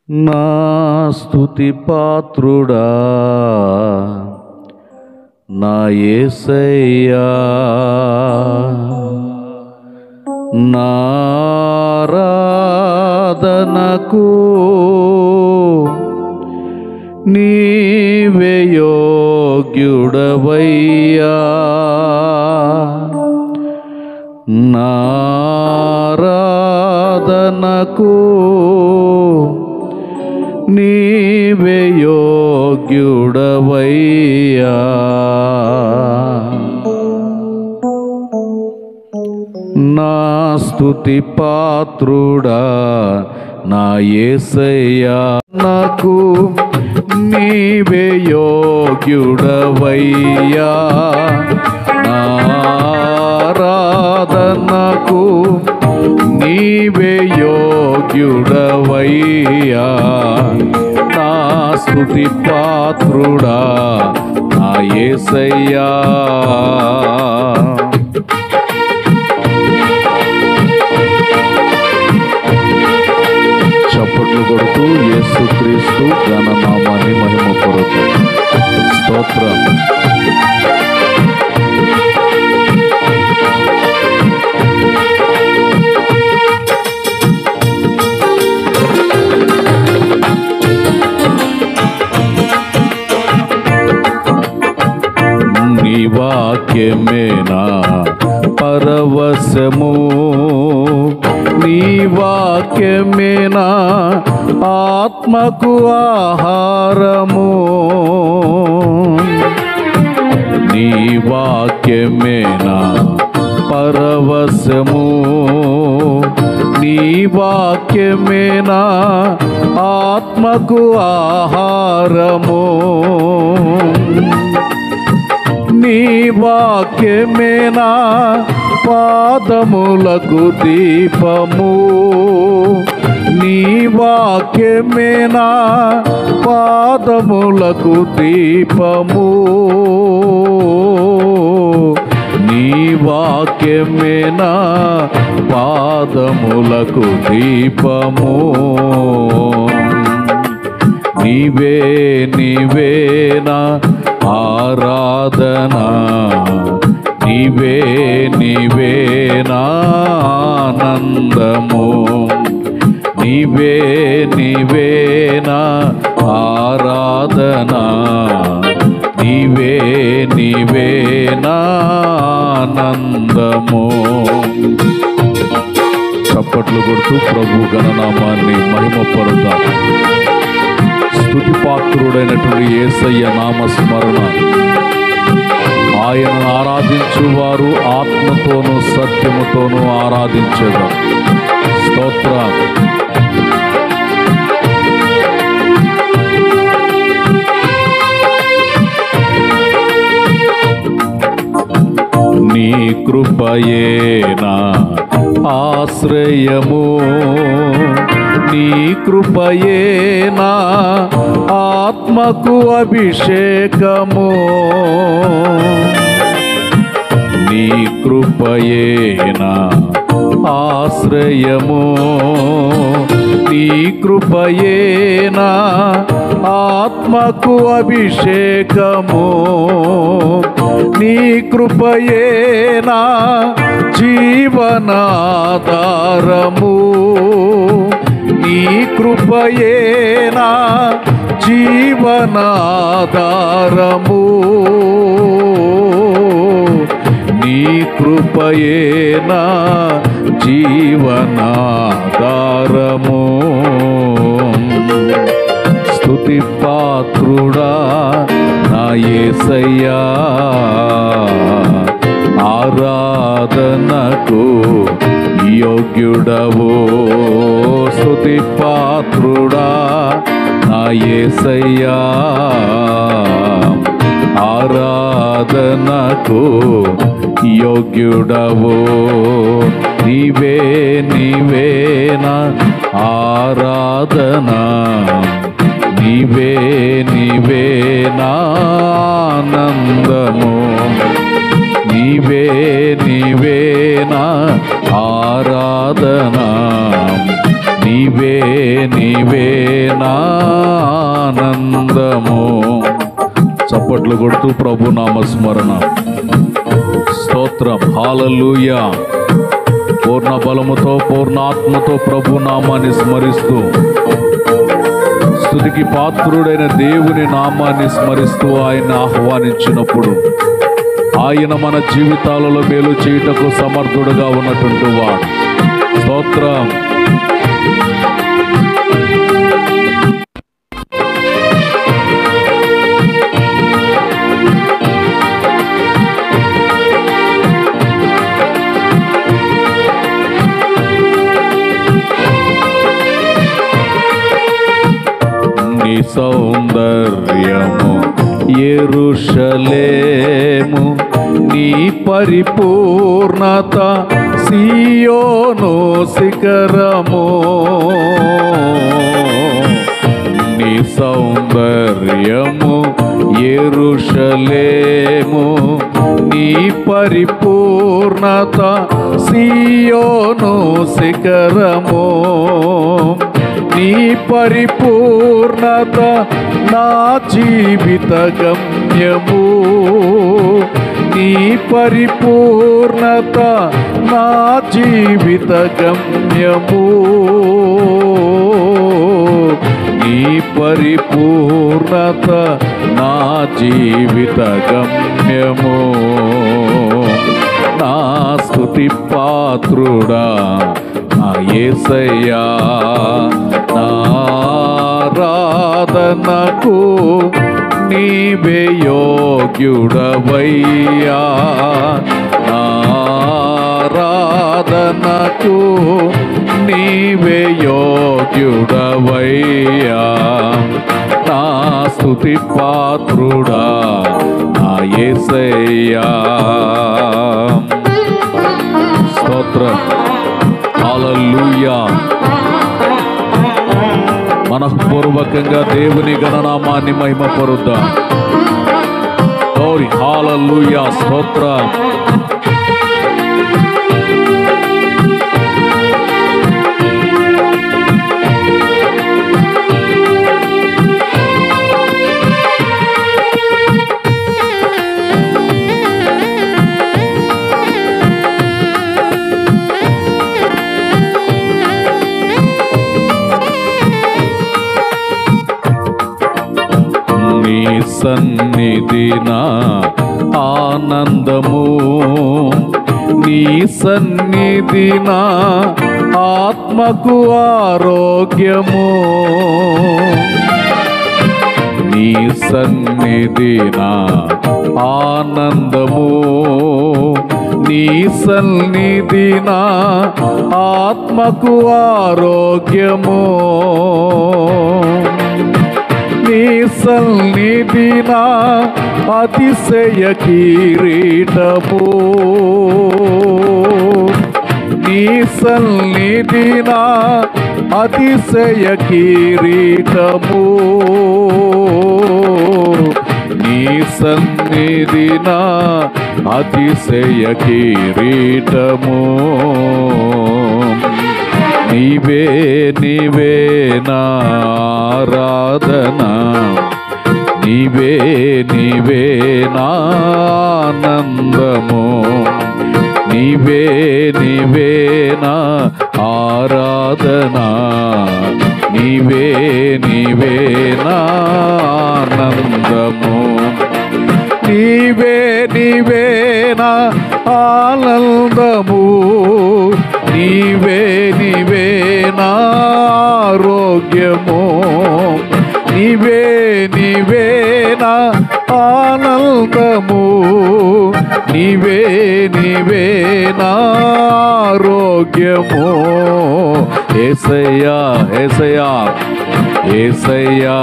నా స్తుతి పాత్రుడా నా యేసయ్యా నారాధనకు నీవే యోగ్యుడవయ్యా నారాధనకు నీవే యోగ్యుడవయ్యా నా స్తుతి పాత్రుడా నా యేసయ్యా నాకు నీవే యోగ్యుడవయ్యా నారాధనకు నీవే యోగ్యుడవయ్యా నా స్తుతి పాత్రుడా నా యేసయ్యా చప్పట్లు కొడుతూ యేసుక్రీస్తు ఘననామాన్ని మహిమ కొరకు స్తోత్రం నీ వాక్యమేనా పరవశము నీ వాక్యమేనా ఆత్మకు ఆహారము నీ వాక్యమేనా పరవశము నీ వాక్యమేనా ఆత్మకు ఆహారము నీ వాక్యమేనా పాదములకు దీపము నీ వాక్యమేనా పాదములకు దీపము నీ వాక్యమేనా పాదములకు దీపము నీవే నీవేనా ఆరాధన నీవే నీవేనా ఆనందము నీవే నీవేనా ఆరాధన నీవే నీవేనా ఆనందము చప్పట్లు కొడుతూ ప్రభు గణనామాన్ని మహిమపరుద్దాం స్తుతి పాత్రుడైనటువంటి యేసయ్య నామస్మరణ ఆయనను ఆరాధించువారు ఆత్మతోనూ సత్యముతోనూ ఆరాధించడం స్తోత్రం నీ కృపయేనా ఆశ్రయము నీ కృపయేనా ఆత్మకు అభిషేకము నీ కృపయేనా ఆశ్రయము నీ కృపయేనా ఆత్మకు అభిషేకము నీ కృపయేనా జీవనాధారము నీ కృపయేనా జీవనాధారము నీ కృపయేనా జీవనాధారము స్తుతి పాత్రుడా నా యేసయ్యా ఆరాధనకు యోగ్యుడవో స్తుతి పాత్రుడా నా యేసయ్యా ఆరాధనకు యోగ్యుడవో నీవే నీవేనా ఆరాధన నీవే నీవేనా ఆనందము నీవే నీవేనా ఆరాధన నీ నీవే నీవే నా ఆనందము చప్పట్లు కొడుతూ ప్రభు నామస్మరణ స్తోత్రం హాలూయా పూర్ణ బలముతో పూర్ణాత్మతో ప్రభు నామాన్ని స్మరిస్తూ స్తుతికి పాత్రుడైన దేవుని నామాన్ని స్మరిస్తూ ఆయన ఆహ్వానించినప్పుడు ఆయన మన జీవితాలలో మేలు చేయుటకు సమర్థుడుగా ఉన్నటువంటి వాడు స్తోత్రం నీ సౌందర్యము ఎరుషలేము నీ పరిపూర్ణత సియోను శిఖరము నీ సౌందర్యము ఎరుషలేము నీ పరిపూర్ణత సియోను శిఖరము నీ పరిపూర్ణత నా జీవిత గమ్యము నీ పరిపూర్ణత నా జీవిత గమ్యము నీ పరిపూర్ణత నా జీవిత గమ్యము నా స్తుతి పాత్రుడా నా యేసయ్యా నారాధనకు నీవే యోగ్యుడవయ్యా నారాధనకు నీవే యోగ్యుడవయ్యా నా స్తుతి పాత్రుడా నా యేసయ్యా స్తోత్రం హల్లెలూయా మనఃపూర్వకంగా దేవుని గణనామాన్ని మహిమపరుద్దాం గౌరి హాలూయా స్తోత్రం నీ సన్నిధిన ఆనందము నీ సన్నిధిన ఆత్మకు ఆరోగ్యము నీ సన్నిధిన ఆనందము నీ సన్నిధిన ఆత్మకు ఆరోగ్యము నీ సన్నిధిన అతిశయ కిరీటము నీ సన్నిధిన అతిశయ కిరీటము నీ సన్నిధిన అతిశయ కిరీటము నీవే నీవే నారాధన నీవే నీవే నానందము నీవే నీవే నా ఆరాధన నీవే నీవే నానందము నీవే నీవే నా ఆనందము నీవే నీవే నా ఆరోగ్యము నీవే నీవే నా ఆనందము నీవే నీవే నా ఆరోగ్యము ఏసయ్యా ఏసయ్యా ఏసయ్యా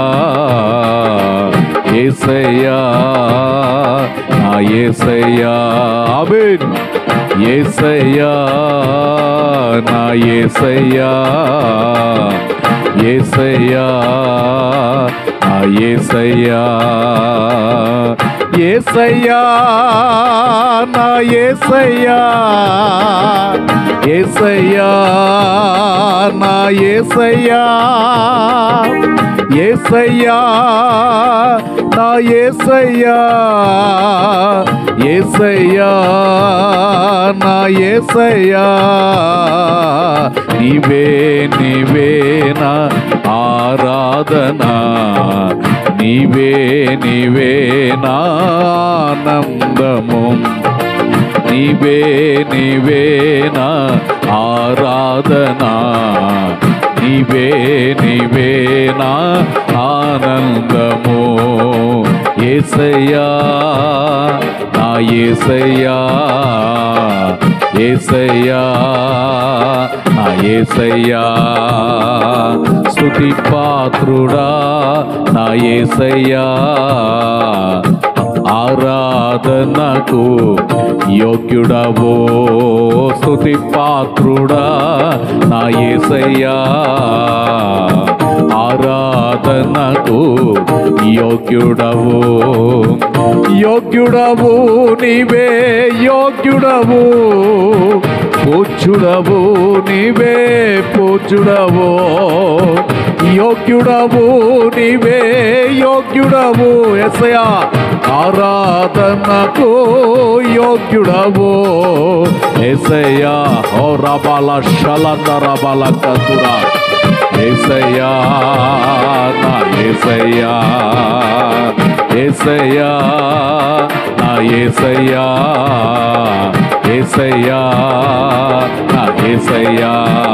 ఏసయ్యా నా ఏసయ్యా ఆమేన్ ఏసయ్యా నా ఏసయ్యా ఏసయ్యా నా ఏసయ్యా ఏసయ్యా నా ఏసయ్యా ఏసయ్యా నా ఏసయ్యా ఏసయ్యా నా ఏసయ్యా ఏసయ్యా నా ఏసయ్యా నీవే నీవే నా ఆరాధనా నీవే నీవే నా ఆనందము నీవే నీవే నా ఆరాధనా నీవే నీవే నా ఆనందము ఏసయ్యా నా ఏసయ్యా ఏసయ్యా నా ఏసయ్యా స్తుతి పాత్రుడా నా ఏసయ్యా ఆరాధనకు యోగ్యుడవో స్తుతి పాత్రుడా నా ఏసయ్యా ఆరాధనకు యోగ్యుడవు యోగ్యుడవు నీవే యోగ్యుడవు పూజ్యుడవు నీవే పూజ్యుడవు యోగ్యుడవు నీవే యోగ్యుడవు ఎసయా ఆరాధనకు యోగ్యుడవు ఎసయ్యా ఓ రబాల శలందర బల కతురా ఏసయ్యా నా ఏసయ్యా ఏసయ్యా నా ఏసయ్యా ఏసయ్యా నా ఏసయ్యా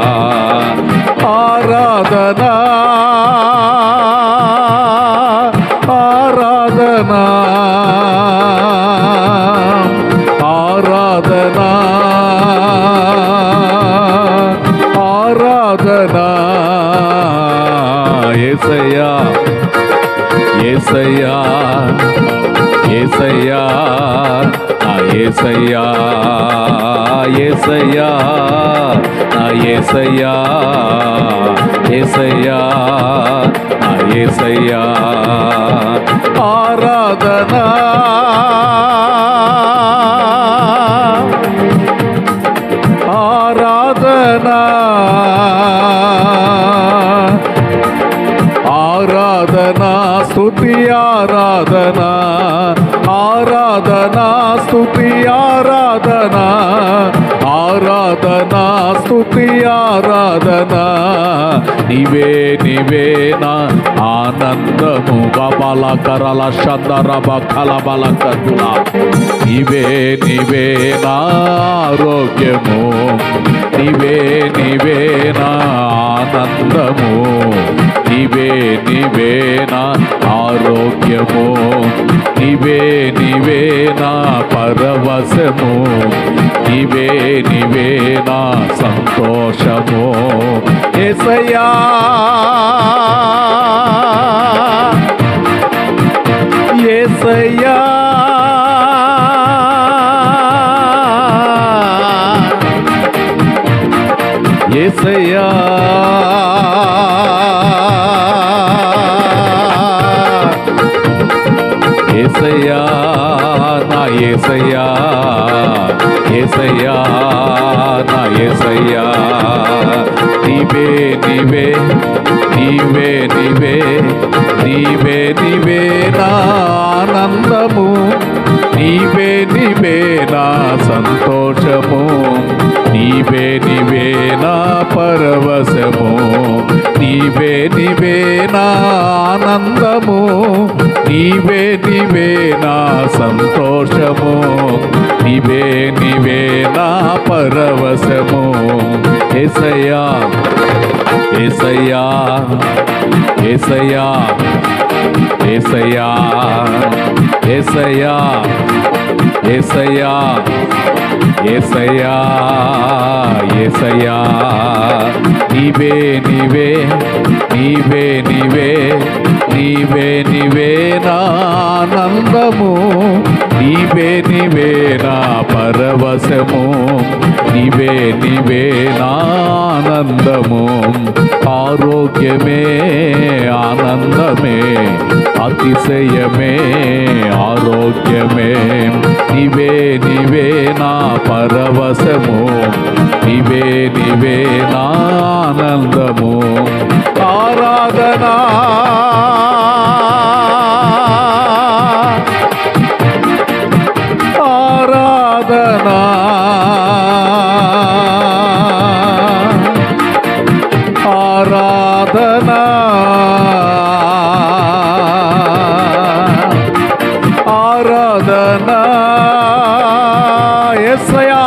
ఆరాధనా ఆరాధనా ఆరాధనా ఆరాధనా ఏసయ్యా ఏసయ్యా ఏసయ్యా నా ఏసయ్యా ఏసయ్యా నా ఏసయ్యా ఏసయ్యా నా ఏసయ్యా ఆరాధనా ఆరాధనా ఆరాధనా స్తుతి ఆరాధనా ఆరాధనా స్తుతి ఆరాధనా ఆరాధనా స్తుతి ఆరాధనా నీవే నీవే నా ఆనందము బబల కరల చందర బల బల కతుల నీవే నీవే నా ఆరోగ్యము నీవే నీవే నా ఆనందము నీవే నీవే నా ఆరోగ్యము నీవే నీవే నా పరవశము నీవే నీవే నా సంతోషము ఏసయ్యా ఏసయ్యా ఏసయ్యా ఏసయ్యా నా ఏసయ్యా ఏసయ్యా నా ఏసయ్యా నీవే నీవే నీవే నీవే నీవే నీవే నా ఆనందము నీవే నీవే నా సంతోషము నీవే నీవే నా పరవశము నీవే నీవే నా ఆనందము నీవే నీవే నా సంతోషము నీవే నీవే నా పరవశము ఏసయ్యా ఏసయ్యా ఏసయ్యా ఏసయ్యా ఏసయ్యా ఏసయ్యా ఏసయ్యా ఏసయ్యా నీవే నీవే నీవే నీవే నీవే నీవే నా ఆనందము నీవే నీవే నా పరవశము నీవే నీవే నానందము ఆరోగ్యమే ఆనందమే అతిశయమే ఆరోగ్యమే నీవే నీవే నా పరవశము నీవే నీవే నా ఆనందము ఆరాధనా ఆరాధనా ఆరాధనా ఆరాధనా ఎస్సయా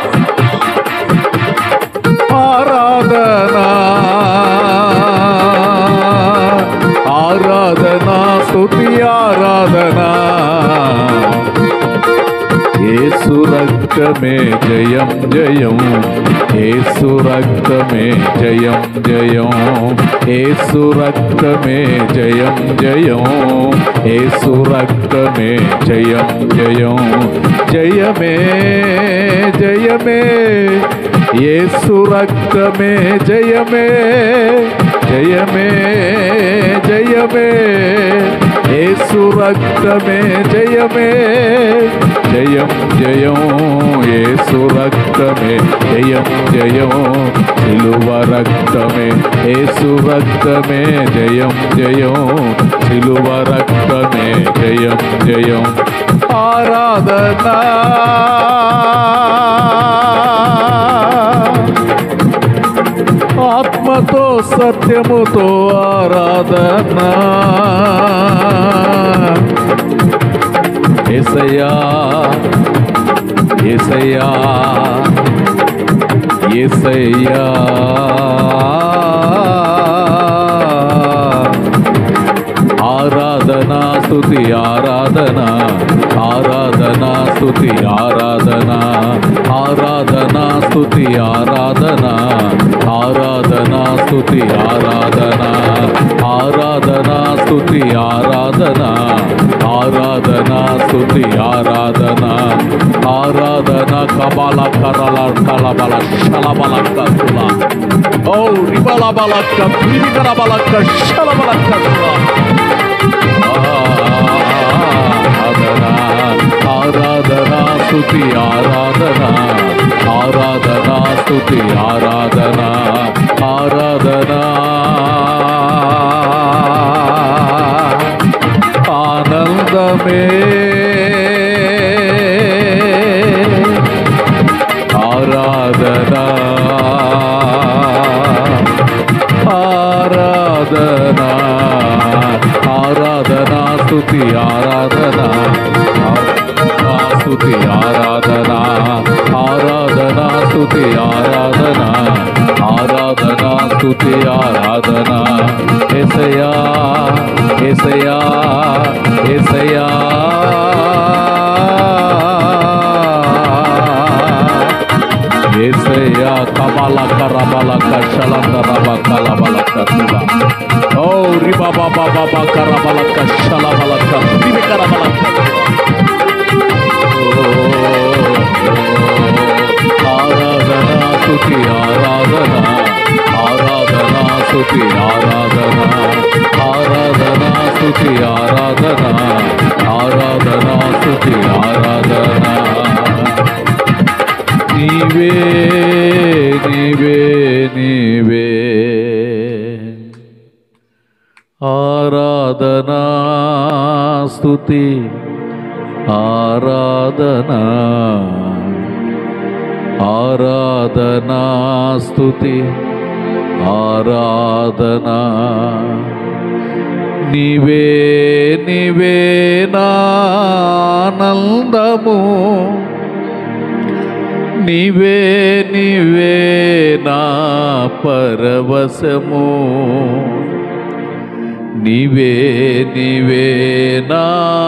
ఆరాధనా ఆరాధనా స్తుతి ఆరాధనా ఏసు రక్తమే జయం జయం ఏసు రక్తమే జయం జయం ఏసు రక్తమే జయం జయం ఏసు రక్తమే జయం జయం జయమే జయమే ఏసు రక్తమే జయమే జయమే జయమే ఏసు రక్తమే జయమే జయం జయం ఏసు రక్తమే జయం జయం సిలువ రక్తమే ఏసు రక్తమే జయం జయం సిలువ రక్తమే జయం జయం ఆరాధనా ఆత్మతో సత్యముతో ఆరాధన ఏసయ్యా ఏసయ్యా ఏసయ్యా ఆరాధనా స్తుతి ఆరాధన ఆరాధనా స్తుతి ఆరాధన ఆరాధనా స్తుతి ఆరాధన ఆరాధనా స్తుతి ఆరాధన ఆరాధనా స్తుతి ఆరాధన ఆరాధనా స్తుతి ఆరాధన ఆరాధన కబల కరల కలబల శలబల కతుల ఓ రిబల బలక్క పిరికర బలక్క శలబలక్క ఆరాధన ఆరాధన స్తుతి ఆరాధన ఆరాధన స్తుతి ఆరాధన ఆరాధన ఆనందమే ఆరాధన ఆరాధన ఆరాధన స్తుతి ఆరాధన ఆరాధన స్తుతి ఆరాధన ఆరాధన స్తుతి ఆరాధన ఆరాధన స్తుతి ఆరాధన ఎసయా ఎసయా ఎసయా ఏసయ్యా కమల కరబల కషలందరబ కలబల కతుల ఓ రిబా బాబా బాబా కరబల కషలబల కతిమి కరబల ఆరాధన స్తుతి ఆరాధన ఆరాధన స్తుతి ఆరాధన ఆరాధన స్తుతి ఆరాధన ఆరాధన స్తుతి ఆరాధన నీవే నీవే నీవే ఆరాధనా స్తుతి ఆరాధనా ఆరాధనా స్తుతి ఆరాధనా నీవే నీవే నానందము నీవే నీవే నా పరవశము నీవే నీవే నా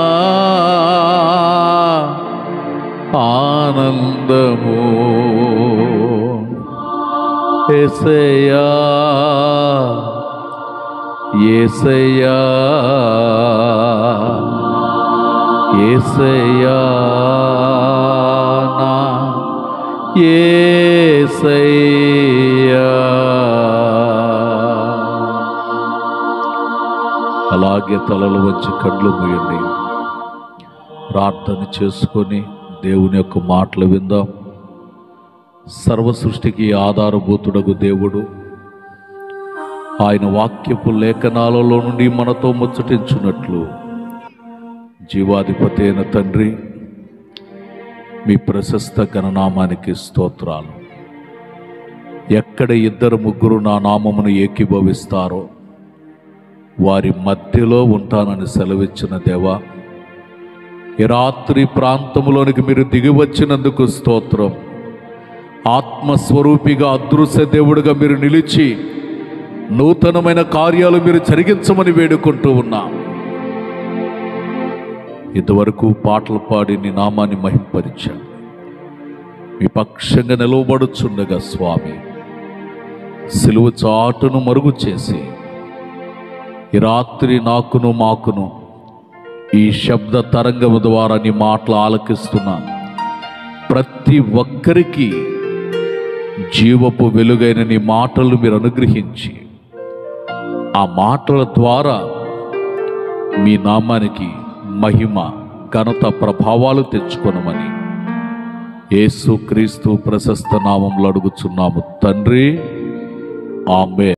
ఆనందము ఎసయా ఏసయ్యా ఏసయ్యా నా ఏసయ్యా అలాగే తలలు వచ్చి కళ్ళు మూయండి ప్రార్థన చేసుకొని దేవుని యొక్క మాటలు విందాం సర్వ సృష్టికి ఆధారభూతుడగు దేవుడు ఆయన వాక్యపు లేఖనాలలో నుండి మనతో ముచ్చటించున్నట్లు జీవాధిపతి అయిన తండ్రి మీ ప్రశస్త గణనామానికి స్తోత్రాలు ఎక్కడ ఇద్దరు ముగ్గురు నా నామమును ఏకీభవిస్తారో వారి మధ్యలో ఉంటానని సెలవిచ్చిన దేవా ఈ రాత్రి ప్రాంతంలోనికి మీరు దిగి వచ్చినందుకు స్తోత్రం ఆత్మస్వరూపిగా అదృశ్య దేవుడిగా మీరు నిలిచి నూతనమైన కార్యాలు మీరు జరిగించమని వేడుకుంటూ ఉన్నాం ఇంతవరకు పాటలు పాడి నీ నామాన్ని మహింపరిచాం మీ పక్షంగా నిలవబడుచుండగా స్వామి సిలువ చాటును మరుగు చేసి ఈ రాత్రి నాకును మాకును ఈ శబ్ద తరంగము ద్వారా నీ మాటలు ఆలకిస్తున్నా ప్రతి ఒక్కరికి జీవపు వెలుగైన నీ మాటలు మీరు అనుగ్రహించి ఆ మాటల ద్వారా మీ నామానికి మహిమ ఘనత ప్రభావాలు తెచ్చుకొనమని యేసు క్రీస్తు ప్రశస్త నామంలో అడుగుచున్నాము తండ్రి ఆమె